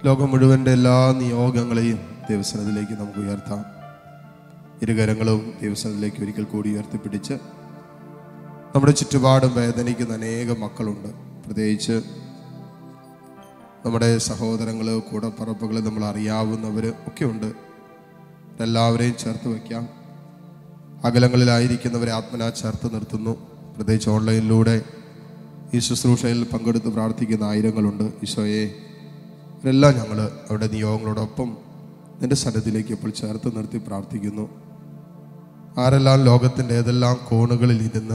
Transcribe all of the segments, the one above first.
ലോകം മുഴുവൻ്റെ എല്ലാ നിയോഗങ്ങളെയും ദൈവസനത്തിലേക്ക് നമുക്ക് ഉയർത്താം ഇരുകരങ്ങളും ദൈവസനത്തിലേക്ക് ഒരിക്കൽ കൂടി ഉയർത്തിപ്പിടിച്ച് നമ്മുടെ ചുറ്റുപാടും വേദനിക്കുന്ന അനേകം മക്കളുണ്ട് പ്രത്യേകിച്ച് നമ്മുടെ സഹോദരങ്ങൾ കൂടപ്പറപ്പുകൾ നമ്മൾ അറിയാവുന്നവർ ഒക്കെ ഉണ്ട് എല്ലാവരെയും ചേർത്ത് വയ്ക്കാം അകലങ്ങളിലായിരിക്കുന്നവരെ ആത്മനാ ചേർത്ത് നിർത്തുന്നു പ്രത്യേകിച്ച് ഓൺലൈനിലൂടെ ഈ ശുശ്രൂഷയിൽ പങ്കെടുത്ത് പ്രാർത്ഥിക്കുന്ന ആയിരങ്ങളുണ്ട് ഈശോയെ അവരെല്ലാം ഞങ്ങൾ അവരുടെ നിയോഗങ്ങളോടൊപ്പം നിന്റെ സന്നദ്ധിലേക്ക് ഇപ്പോൾ ചേർത്ത് നിർത്തി പ്രാർത്ഥിക്കുന്നു ആരെല്ലാം ലോകത്തിൻ്റെ ഏതെല്ലാം കോണുകളിൽ ഇരുന്ന്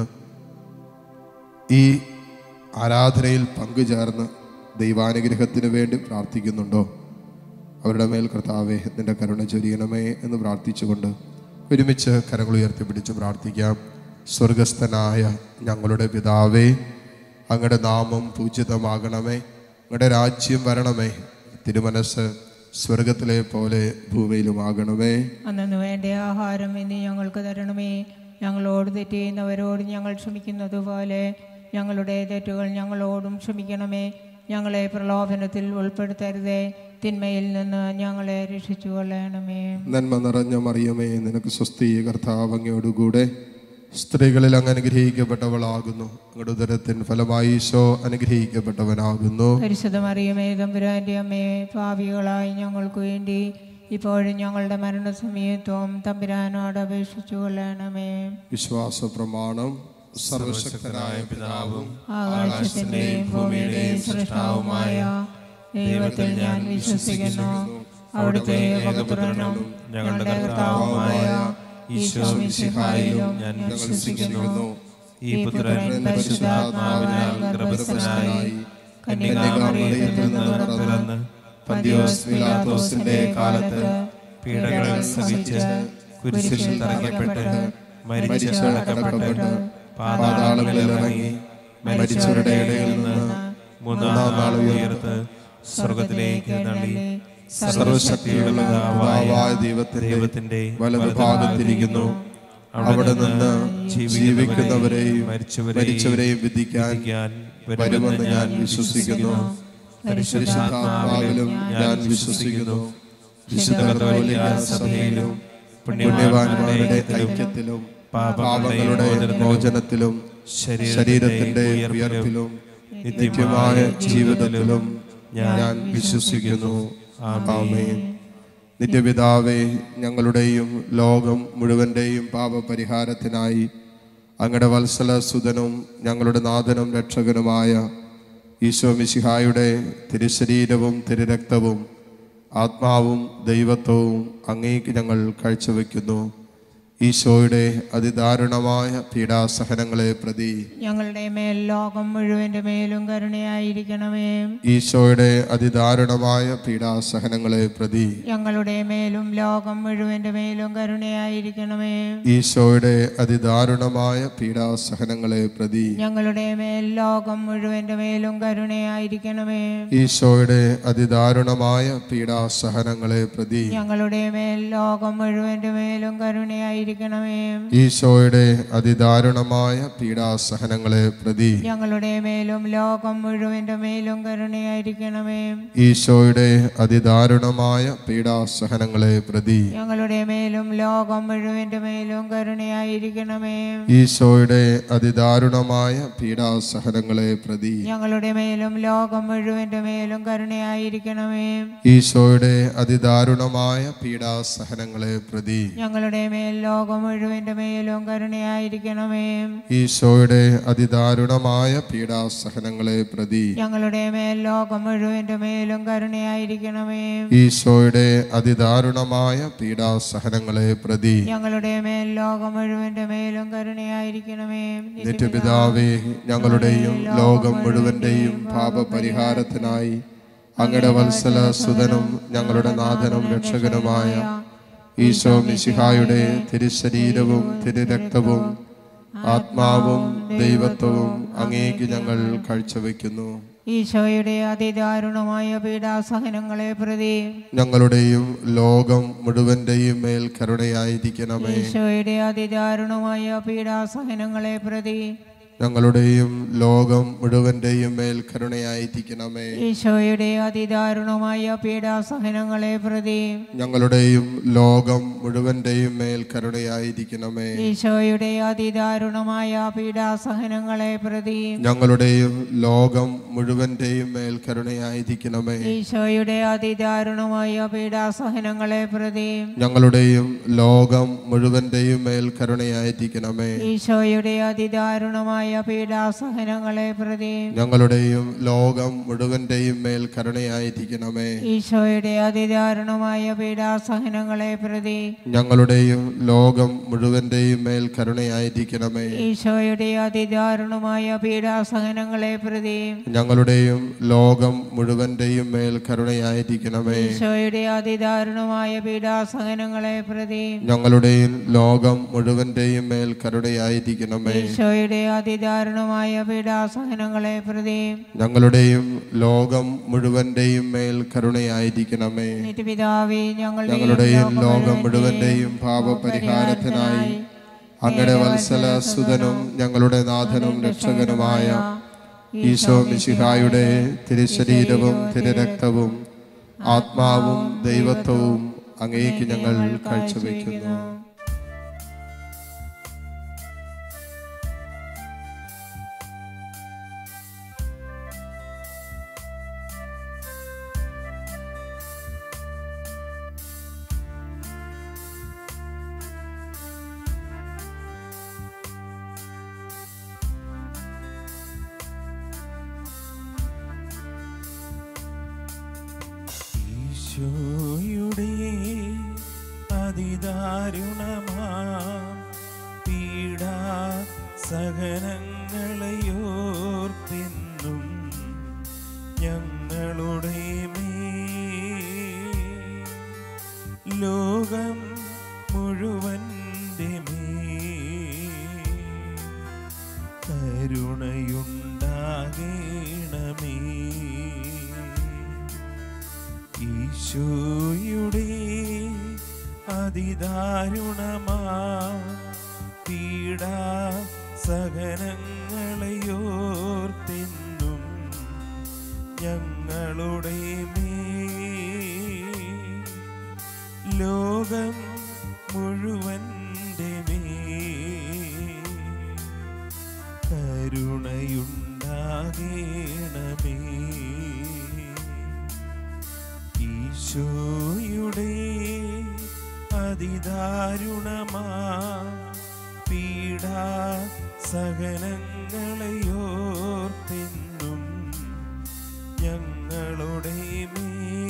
ഈ ആരാധനയിൽ പങ്കുചേർന്ന് ദൈവാനുഗ്രഹത്തിന് വേണ്ടി പ്രാർത്ഥിക്കുന്നുണ്ടോ അവരുടെ മേൽ കർത്താവെ നിന്റെ കരുണ ചൊരിയണമേ എന്ന് പ്രാർത്ഥിച്ചുകൊണ്ട് ഒരുമിച്ച് കരങ്ങൾ ഉയർത്തിപ്പിടിച്ച് പ്രാർത്ഥിക്കാം സ്വർഗസ്ഥനായ ഞങ്ങളുടെ പിതാവേ അങ്ങയുടെ നാമം പൂജിതമാകണമേ അങ്ങയുടെ രാജ്യം വരണമേ തിരുമനസ് സ്വർഗത്തിലെ പോലെ ഭൂമിയിലുമാകണമേ അന്നു വേണ്ട ആഹാരം ഇന്ന് ഞങ്ങൾക്ക് തരണമേ ഞങ്ങളോട് തെറ്റ് ചെയ്യുന്നവരോട് ഞങ്ങൾ ക്ഷമിക്കുന്നത് പോലെ ഞങ്ങളുടെ തെറ്റുകൾ ഞങ്ങളോടും ക്ഷമിക്കണമേ ഞങ്ങളെ പ്രലോഭനത്തിൽ ഉൾപ്പെടുത്തരുതേ തിന്മയിൽ നിന്ന് ഞങ്ങളെ രക്ഷിച്ചു കൊള്ളണമേ നന്മ നിറഞ്ഞ മറിയമേ നിനക്ക് സ്വസ്തി കർത്താവ് അങ്ങയോടുകൂടെ സ്ത്രീകളിൽ അങ്ങ് അനുഗ്രഹിക്കപ്പെട്ടവളാകുന്നു അങ്ങയുടെ ഉദരത്തിൻ ഫലമായി ഈശോ അനുഗ്രഹിക്കപ്പെട്ടവനാകുന്നു പരിശുദ്ധമറിയമേ തമ്പുരാൻ്റെ അമ്മയെ ഭാവികളായി ഞങ്ങൾക്ക് വേണ്ടി ഇപ്പോഴും ഞങ്ങളുടെ മരണസമയത്വം തമ്പുരാനോട് അപേക്ഷിച്ചു കൊള്ളണമേ വിശ്വാസ പ്രമാണം സർവശക്തനായ പിതാവും ആകാശത്തിന്റെയും ഭൂമിയുടെയും സൃഷ്ടാവുമായ ദൈവത്തിൽ ഞാൻ വിശ്വസിക്കുന്നു അവിടുത്തെ ഏകപുത്രനും ഞങ്ങളുടെ കർത്താവുമായ ഈശോ മിശിഹായിലും ഞാൻ വിശ്വസിക്കുന്നു ഈ പുത്രൻ പരിശുദ്ധാത്മാവിനാൽ ഗർഭസ്ഥനായി കന്യകാമറിയത്തിൽ നിന്ന് പിറന്ന് പന്തിയോസ് പിലാത്തോസിന്റെ കാലത്ത് പീഡകൾ സഹിച്ച് കുരിശിൽ തറയ്ക്കപ്പെട്ട് മരിച്ച് അടക്കപ്പെട്ട് പാതാളങ്ങളിൽ ഇറങ്ങി മരിച്ചവരുടെ ഇടയിൽ നിന്ന് മൂന്നാം നാൾ ഉയർത്ത് സ്വർഗത്തിലേക്ക് തള്ളി സർവശക്തിയുള്ള പിതാവായ ദൈവത്തിന്റെ ദൈവത്തിന്റെ വലതുഭാഗത്തിരിക്കുന്നു അവിടെ നിന്ന് ജീവിക്കുന്നവരെയും മരിച്ചവരെയും മരിച്ചവരെയും വിധിക്കാൻ വിധിക്കാൻ വരുമെന്ന് ഞാൻ വിശ്വസിക്കുന്നു പരിശുദ്ധാത്മാവിലും ഞാൻ വിശ്വസിക്കുന്നു വിശുദ്ധ കത്തോലിക്ക സഭയിലും പുണ്യവാന്മാരുടെ ഐക്യത്തിലും പാപങ്ങളുടെ മോചനത്തിലും ശരീരത്തിന്റെ ഉയർപ്പിലും നിത്യമായ ജീവിതത്തിലും ഞാൻ വിശ്വസിക്കുന്നു ആമേൻ നിത്യപിതാവേ ഞങ്ങളുടെയും ലോകം മുഴുവന്റെയും പാപപരിഹാരത്തിനായി അങ്ങയുടെ വത്സല സുതനും ഞങ്ങളുടെ നാഥനും രക്ഷകനുമായ ഈശോ മിശിഹായുടെ തിരുശരീരവും തിരുരക്തവും ആത്മാവും ദൈവത്വവും അങ്ങേക്ക് ഞങ്ങൾ കാഴ്ചവെക്കുന്നു ഈശോയുടെ അതിദാരുണമായ പീഡാസഹനങ്ങളെ പ്രതി ഞങ്ങളുടെ മേൽ ലോകം മുഴുവന്റെ മേലും കരുണയായിരിക്കണമേ ഈശോയുടെ അതിദാരുണമായ പീഡാസഹനങ്ങളെ പ്രതി ഞങ്ങളുടെ മേലും ലോകം മുഴുവന്റെ മേലും കരുണയായിരിക്കണമേ ഈശോയുടെ അതിദാരുണമായ പീഡാസഹനങ്ങളെ പ്രതി ഞങ്ങളുടെ മേൽ ലോകം മുഴുവന്റെ മേലും കരുണയായിരിക്കണമേ ഈശോയുടെ അതിദാരുണമായ പീഡാസഹനങ്ങളെ പ്രതി ഞങ്ങളുടെ മേൽ ലോകം മുഴുവന്റെ മേലും കരുണയായിരിക്കണമേ ഈശോയുടെ അതിദാരുണമായ പീഡാസഹനങ്ങളെ പ്രതി ഞങ്ങളുടെ മേലും ലോകം മുഴുവന്റെ മേലും കരുണയായിരിക്കണമേ ഈശോയുടെ അതിദാരുണമായ പീഡാസഹനങ്ങളെ പ്രതി ഞങ്ങളുടെ മേലും ലോകം മുഴുവന്റെ മേലും കരുണയായിരിക്കണമേ ഈശോയുടെ അതിദാരുണമായ പീഡാസഹനങ്ങളെ പ്രതി ഞങ്ങളുടെ മേലും ലോകം മുഴുവന്റെ മേലും കരുണയായിരിക്കണമേ ഈശോയുടെ അതിദാരുണമായ പീഡാസഹനങ്ങളെ പ്രതി ഞങ്ങളുടെ മേൽ ലോകം മുഴുവന്റെ മേലും കരുണയായിരിക്കണമേ ഈശോയുടെ അതിദാരുണമായ പീഡാസഹനങ്ങളെ പ്രതി ഞങ്ങളുടെ മേൽ ലോകം മുഴുവന്റെ മേലും കരുണയായിരിക്കണമേ ഈശോയുടെ അതിദാരുണമായ പീഡാസഹനങ്ങളെ പ്രതി ഞങ്ങളുടെ മേൽ ലോകം മുഴുവന്റെ മേലും കരുണയായിരിക്കണമേ നിത്യപിതാവേ ഞങ്ങളുടെയും ലോകം മുഴുവന്റെയും പാപപരിഹാരത്തിനായി അങ്ങയുടെ വത്സല സുതനും ഞങ്ങളുടെ നാഥനും രക്ഷകനുമായ ഈശോ മിശിഹായുടെ തിരുശരീരവും തിരുരക്തവും ആത്മാവും ദൈവത്വവും അങ്ങേക്ക് ഞങ്ങൾ കാഴ്ചവെക്കുന്നു ഈശോയുടെ അതിദാരുണമായ പീഡാസഹനങ്ങളെ പ്രതി ഞങ്ങളുടെയും ലോകം മുഴുവന്റെയും മേൽ കരുണയായിരിക്കണമേ ഈശോയുടെ അതിദാരുണമായ പീഡാസഹനങ്ങളെ പ്രതി ഞങ്ങളുടെയും ലോകം മുഴുവൻ്റെയും മേൽ കരുണയായിരിക്കണമേ ഈശോയുടെ അതിദാരുണമായ പീഡാസഹനങ്ങളെ പ്രതി ഞങ്ങളുടെയും ലോകം മുഴുവൻ്റെയും മേൽ കരുണയായിരിക്കണമേ ഈശോയുടെ അതിദാരുണമായ പീഡാസഹനങ്ങളെ പ്രതി ഞങ്ങളുടെയും ലോകം മുഴുവൻ്റെയും മേൽ കരുണയായിരിക്കണമേ ഈശോയുടെ അതിദാരുണമായ പീഡാസഹനങ്ങളെ പ്രതി ഞങ്ങളുടെയും ലോകം മുഴുവൻ്റെയും മേൽ കരുണയായിരിക്കണമേ ഈശോയുടെ അതിദാരുണമായ പീഡാസഹനങ്ങളെ പ്രതി ഞങ്ങളുടെയും ലോകം മുഴുവൻ്റെയും മേൽ കരുണയായിരിക്കണമേ ഈശോയുടെ അതിദാരുണമായ പീഡാസഹനങ്ങളെ പ്രതി ഞങ്ങളുടെയും ലോകം മുഴുവൻ്റെയും മേൽ കരുണയായിരിക്കണമേ ഈശോയുടെ അതിദാരുണമായ പീഡാസഹനങ്ങളെ പ്രതി ഞങ്ങളുടെയും ലോകം മുഴുവൻ്റെയും മേൽ കരുണയായിരിക്കണമേ ഈശോയുടെ അതിദാരുണമായ പീഡാസഹനങ്ങളെ പ്രതി ഞങ്ങളുടെയും ലോകം മുഴുവൻ്റെയും മേൽ കരുണയായിരിക്കണമേ ഈശോയുടെ അതിദാരുണമായ പീഡാസഹനങ്ങളെ പ്രതി ഞങ്ങളുടെയും ലോകം മുഴുവൻ്റെയും മേൽ കരുണയായിരിക്കണമേ നിത്യപിതാവേ ഞങ്ങളുടെയും ഞങ്ങളുടെയും ലോകം ലോകം മുഴുവൻ്റെയും പാപപരിഹാരത്തിനായി അങ്ങയുടെ വത്സല സുതനും ഞങ്ങളുടെ നാഥനും രക്ഷകനുമായ ഈശോ മിശിഹായുടെ തിരുശരീരവും തിരുരക്തവും ആത്മാവും ദൈവത്വവും അങ്ങേക്ക് ഞങ്ങൾ കാഴ്ചവെക്കുന്നു ഈശോയുടെ അതിദാരുണമാ പീഡാ സഹനങ്ങളെയോർത്തിന്നും ഞങ്ങളുടെ മേ ലോകം മുഴുവൻ്റെ മേ കരുണയുണ്ടാകേണമേ ഈശോയുടെ അതിദാരുണമാ പീഡാ സഹനങ്ങളെയോർത്തിന്നും ഞങ്ങളുടെ മേ ലോകം മുഴുവൻ്റെ മേ കരുണയുണ്ടാകേണമേ ഈശോയുടെ അതിദാരുണമാ പീഡാ സഹനങ്ങളെയോർത്തിന്നും ഞങ്ങളുടെ മേ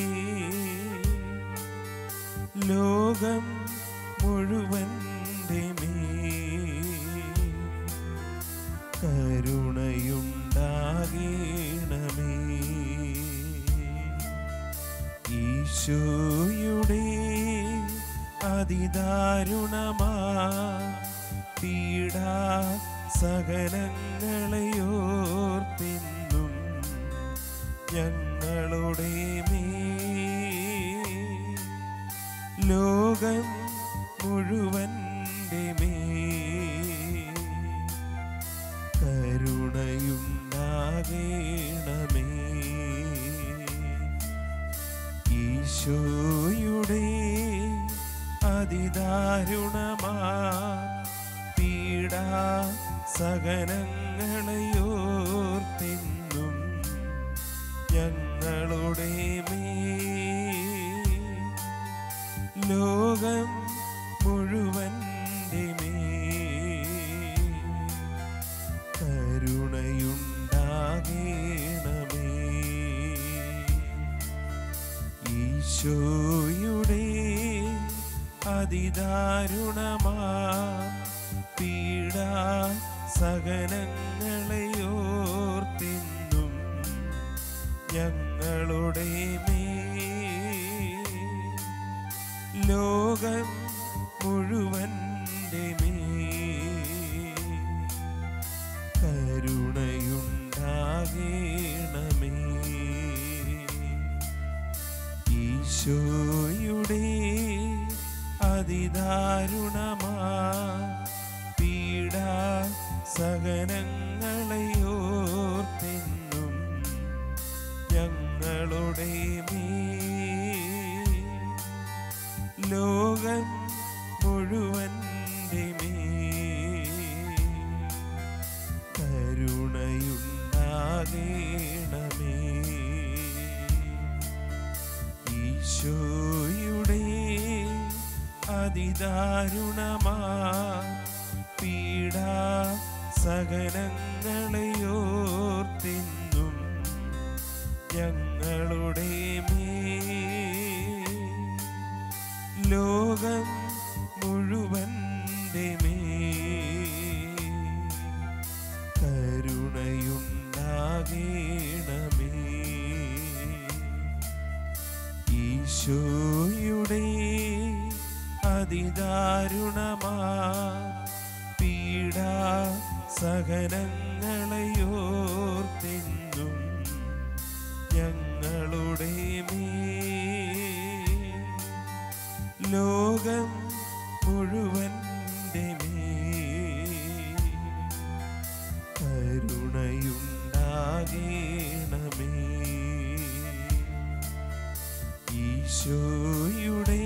ലോകം മുഴുവൻ്റെ മേ കരുണയുണ്ടാകേണമേ ഈശോയുടെ അതിദാരുണമാ പീഡാ സഹനങ്ങളെയോർത്തിന്നും ഞങ്ങളുടെ മേ ലോകം മുഴുവൻ്റെ മേ കരുണയുണ്ടാകേണമേ ഈശോയുടെ അതിദാരുണമാ പീഡാ സഹനങ്ങളെയോർത്തിന്നും ഞങ്ങളുടെ മേ ലോകം മുഴുവൻ്റെ മേ കരുണയുണ്ടാകേണമേ ഈശോയുടെ അതിദാരുണമാ പീഡാ സഹനങ്ങളെയോർത്തിന്നും ഞങ്ങളുടെ മേ ലോകം മുഴുവൻ്റെ മേ കരുണയുണ്ടാകേണമേ ഈശോയുടെ അതിദാരുണമാ പീഡാ സഹനങ്ങളെയോർത്തിന്നും ഓർത്തെന്നും ഞങ്ങളുടെ മേൽ ലോകം മുഴുവൻ്റെ മേൽ കരുണയുണ്ടാകേണമേ ഈശോയുടെ അതിദാരുണമാ പീഡാ സകലങ്ങളെയോർത്തെന്നും ഞങ്ങളുടെ മേൽ ലോകം മുഴുവൻ്റെ മേൽ കരുണയുണ്ടാകേണമേ ഈശോയുടെ അതിദാരുണമാ പീഡാ സഹനങ്ങളെയോർത്തെന്നും ഞങ്ങളുടെ മേൽ ലോകം മുഴുവൻ്റെ മേൽ കരുണയുണ്ടാകേണമേ ഈശോയുടെ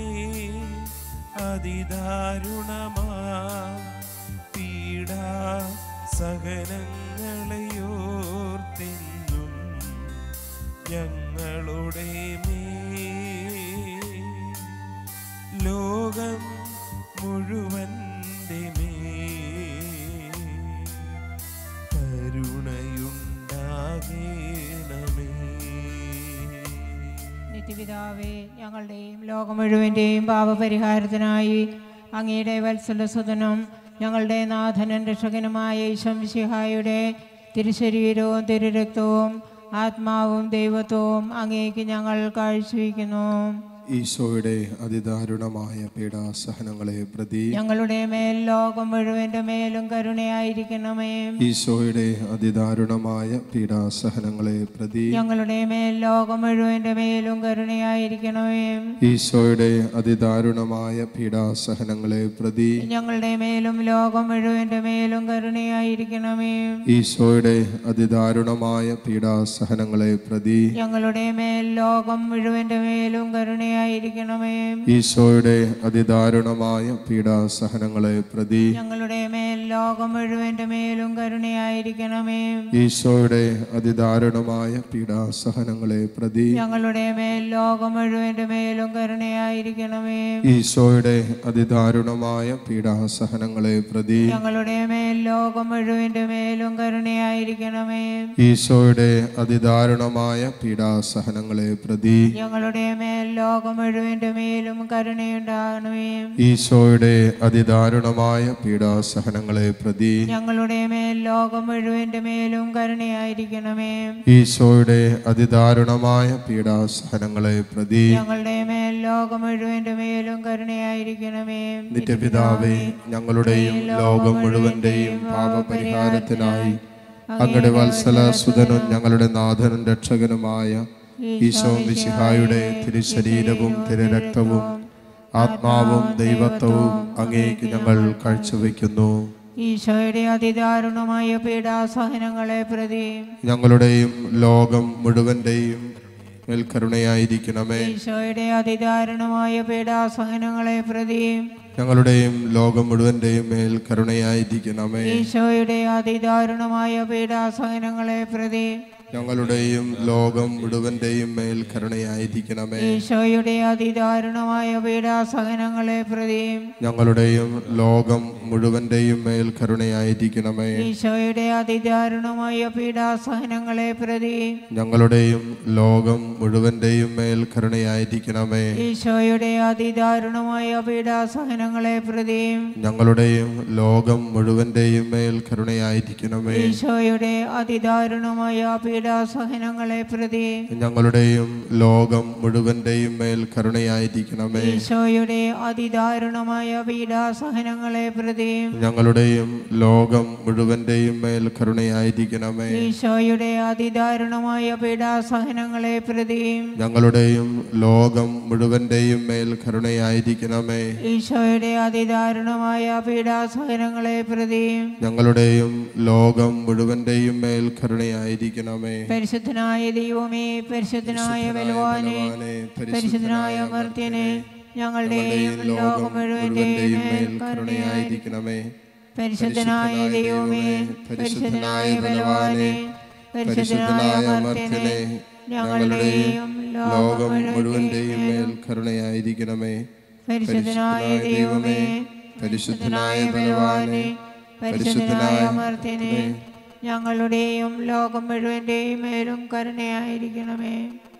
അതിദാരുണമാ പീഡാ സഹനങ്ങളെയോർത്തെന്നും ഞങ്ങളുടെ മേൽ ലോകം മുഴുവൻ്റെ മേൽ കരുണയുണ്ടാകേണമേ നിത്യപിതാവേ ഞങ്ങളുടെയും ലോകം മുഴുവൻ്റെയും പാപപരിഹാരത്തിനായി അങ്ങയുടെ വത്സലസുതനും ഞങ്ങളുടെ നാഥനും രക്ഷകനുമായ ഈശംസിഹായുടെ തിരുശരീരവും തിരുരക്തവും ആത്മാവും ദൈവത്വവും അങ്ങേക്ക് ഞങ്ങൾ കാഴ്ചവെക്കുന്നു ഈശോയുടെ അതിദാരുണമായ പീഡാസഹനങ്ങളെ പ്രതി ഞങ്ങളുടെ മേൽ ലോകം മുഴുവൻ്റെ മേലും കരുണയായിരിക്കണമേ ഈശോയുടെ അതിദാരുണമായ പീഡാസഹനങ്ങളെ പ്രതി ഞങ്ങളുടെ മേൽ ലോകം മുഴുവൻ്റെ മേലും കരുണയായിരിക്കണമേ ഈശോയുടെ അതിദാരുണമായ പീഡാസഹനങ്ങളെ പ്രതി ഞങ്ങളുടെ മേലും ലോകം മുഴുവൻ്റെ മേലും കരുണയായിരിക്കണമേ ഈശോയുടെ അതിദാരുണമായ പീഡാസഹനങ്ങളെ പ്രതി ഞങ്ങളുടെ മേൽ ലോകം മുഴുവൻ്റെ മേലും കരുണയായിരിക്കണമേ ഈശോയുടെ അതിദാരുണമായ പീഡാസഹനങ്ങളെ പ്രതി ഞങ്ങളുടെ മേൽ ലോകം മുഴുവൻ്റെ മേലും കരുണയായിരിക്കണമേ ഈശോയുടെ അതിദാരുണമായ പീഡാസഹനങ്ങളെ പ്രതി ഞങ്ങളുടെ മേൽ ലോകം മുഴുവൻ്റെ മേലും കരുണയായിരിക്കണമേ ഈശോയുടെ അതിദാരുണമായ പീഡാസഹനങ്ങളെ പ്രതി ഞങ്ങളുടെ മേൽ ലോകം മുഴുവൻ്റെ മേലും കരുണയായിരിക്കണമേ ഈശോയുടെ അതിദാരുണമായ പീഡാസഹനങ്ങളെ പ്രതി ഞങ്ങളുടെ മേൽ ലോകം മുഴുവൻ്റെ മേലും കരുണയുണ്ടാകണമേ ഈശോയുടെ അതിദാരുണമായ പീഡാസഹനങ്ങളെ പ്രതി ഞങ്ങളുടെ മേൽ ലോകം മുഴുവൻ്റെ മേലും കരുണയായിരിക്കണമേ ഈശോയുടെ അതിദാരുണമായ പീഡാസഹനങ്ങളെ പ്രതി ഞങ്ങളുടെ മേൽ ലോകം മുഴുവൻ്റെ മേലും കരുണയായിരിക്കണമേ നിത്യപിതാവേ ഞങ്ങളുടെയും ലോകം മുഴുവന്റെയും പാപപരിഹാരത്തിനായി അങ്ങയുടെ വത്സല സുതനും ഞങ്ങളുടെ നാഥനും രക്ഷകനുമായ ഈശോ മിശിഹായുടെ തിരുശരീരവും തിരുരക്തവും ആത്മാവും ദൈവത്വവും അങ്ങേക്ക് ഞങ്ങൾ കാഴ്ചവെക്കുന്നു ഈശോയുടെ അതിദാരുണമായ പീഡാസഹനങ്ങളെ പ്രതി ഞങ്ങളുടെയും ലോകം മുഴുവന്റെയും മേൽക്കരുണയായിരിക്കണമേ ഈശോയുടെ അതിദാരുണമായ പീഡാസഹനങ്ങളെ പ്രതി ഞങ്ങളുടെയും ലോകം മുഴുവന്റെയും മേൽ കരുണയായിരിക്കണമേ ഈശോയുടെ അതിദാരുണമായ പീഡാസഹനങ്ങളെ പ്രതി ഞങ്ങളുടെയും ലോകം മുഴുവന്റെയും മേൽ കരുണയായിരിക്കണമേ ഈശോയുടെ അതിദാരുണമായ പീഡാസഹനങ്ങളെ പ്രതി ഞങ്ങളുടെയും ലോകം മുഴുവന്റെയും മേൽ കരുണയായിരിക്കണമേ ഈശോയുടെ അതിദാരുണമായ പീഡാസഹനങ്ങളെ പ്രതി ഞങ്ങളുടെയും ലോകം മുഴുവന്റെയും മേൽ കരുണയായിരിക്കണമേ ഈശോയുടെ അതിദാരുണമായ പീഡാസഹനങ്ങളെ പ്രതി ഞങ്ങളുടെയും ലോകം മുഴുവന്റെയും മേൽ കരുണയായിരിക്കണമേ ഈശോയുടെ അതിദാരുണമായ പീഡാസഹനങ്ങളെ പ്രതി ഞങ്ങളുടെയും ലോകം മുഴുവന്റെയും മേൽ കരുണയായിരിക്കണമേ ഈശോയുടെ അതിദാരുണമായ പീഡാസഹനങ്ങളെ പ്രതി ഞങ്ങളുടെയും ലോകം മുഴുവന്റെയും മേൽ കരുണയായിരിക്കണമേ ഈശോയുടെ അതിദാരുണമായ പീഡാസഹനങ്ങളെ പ്രതി ഞങ്ങളുടെയും ലോകം മുഴുവന്റെയും മേൽ കരുണയായിരിക്കണമേ ഈശോയുടെ അതിദാരുണമായ പീഡാസഹനങ്ങളെ പ്രതി ഞങ്ങളുടെയും ലോകം മുഴുവന്റെയും മേൽ കരുണയായിരിക്കണമേ പരിശുദ്ധനായ ദൈവമേ പരിശുദ്ധനായ ബലവാനെ പരിശുദ്ധനായ മർത്യനെ ഞങ്ങളുടെയും ലോകം മുഴുവന്റെയും മേൽ കരുണയായിരിക്കണമേ പരിശുദ്ധനായ ദൈവമേ പരിശുദ്ധനായ ബലവാനെ പരിശുദ്ധനായ മർത്യനെ ഞങ്ങളുടെയും ലോകം മുഴുവന്റെയും മേൽ കരുണയായിരിക്കണമേ പരിശുദ്ധനായ ദൈവമേ പരിശുദ്ധനായ ബലവാനെ പരിശുദ്ധനായ മർത്യനെ ഞങ്ങളുടെയും ലോകം മുഴുവന്റെയും മേലും കരുണയായിരിക്കണമേ